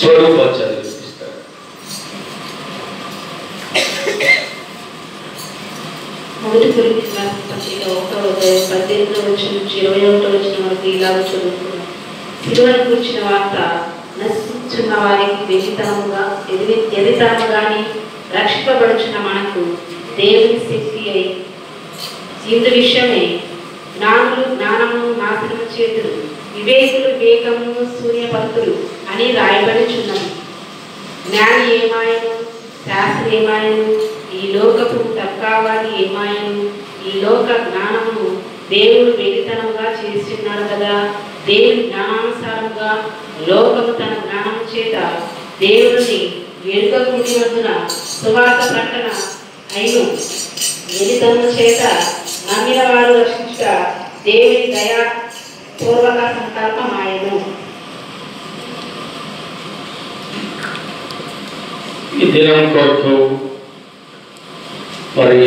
స్వరూపాచార్య వినిపిస్తారు మొదటి గురించి పత్రిక ఒకటో అధ్యాయం పద్దెనిమిదో వచ్చిన నుంచి ఇరవై ఒకటో వచ్చిన వరకు ఇలాగ చదువుకున్నాం శిలువను కూర్చిన వార్త నశించున్న వారికి వెజితనముగా ఎదిరి ఎదితనముగాని రక్షింపబడుచున్న మనకు దేవుని శక్తి అయి ఇందు విషయమే జ్ఞానులు జ్ఞానము నాశనము చేతులు వివేకులు వివేకము శూన్యపత్తులు అని రాయబడుచున్నది జ్ఞాని ఏమాయను శాస్త్రి ఏమాయను ఈ లోకపు తర్కావాది ఏమాయను ఈ లోక జ్ఞానము దేవుడు వెలితనముగా చేస్తున్నాడు కదా దేవుని జ్ఞానానుసారముగా లోకము తన జ్ఞానము చేత దేవుడిని వెనుకకుండి వందున సువార్త ప్రకటన అయిను వెలితనము చేత నమ్మిన వారు రక్షించుట దేవుని దయా పూర్వక సంకల్పమాయను ఈ దినం కొరకు మరి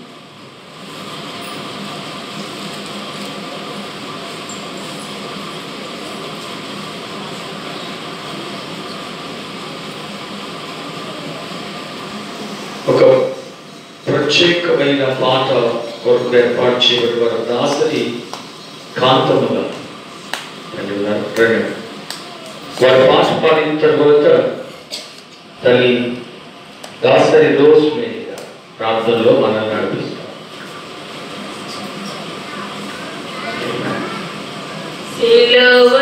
ఒక ప్రత్యేకమైన పాట కొరకు ఏర్పాటు చేయబడి వారి దాసరి కాంతముల రెండు రెండు వారి పాట పాడిన తర్వాత తల్లి దాసరి రోజ్ మీద ప్రార్థనలో మనల్ని నడిపిస్తాం సిలువ